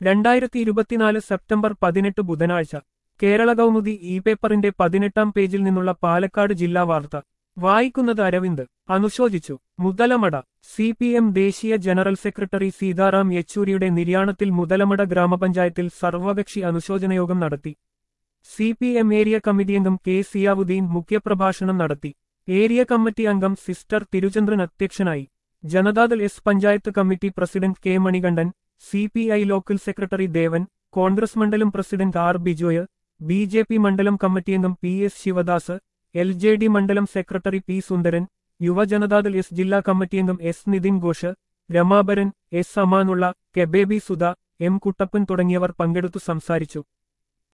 രണ്ടായിരത്തി ഇരുപത്തിനാല് സെപ്റ്റംബർ പതിനെട്ട് ബുധനാഴ്ച കേരള കൗമുദി ഇ പേപ്പറിന്റെ പതിനെട്ടാം പേജിൽ നിന്നുള്ള പാലക്കാട് ജില്ലാ വാർത്ത വായിക്കുന്നത് അരവിന്ദ് അനുശോചിച്ചു മുതലമട സി പി എം ദേശീയ ജനറൽ സെക്രട്ടറി സീതാറാം യെച്ചൂരിയുടെ നിര്യാണത്തിൽ മുതലമട ഗ്രാമപഞ്ചായത്തിൽ സർവകക്ഷി അനുശോചനയോഗം നടത്തി C P M area committee അംഗം കെ സിയാവുദ്ദീൻ മുഖ്യപ്രഭാഷണം നടത്തി ഏരിയ കമ്മിറ്റി അംഗം സിസ്റ്റർ തിരുചന്ദ്രൻ അധ്യക്ഷനായി Janata Dal S panchayat committee president K Manikandan C P I local secretary Devan Congress മണ്ഡലം president R Bijoy B J P മണ്ഡലം കമ്മിറ്റി അംഗം P S Sivadas L J D മണ്ഡലം secretary P Sundaran Yuva Janata Dal S ജില്ലാ കമ്മിറ്റി അംഗം S Nitin Ghosh രമാബരൻ S Amanullah കെബേബി Sudha M Kuttappan തുടങ്ങിയവർ പങ്കെടുത്തു സംസാരിച്ചു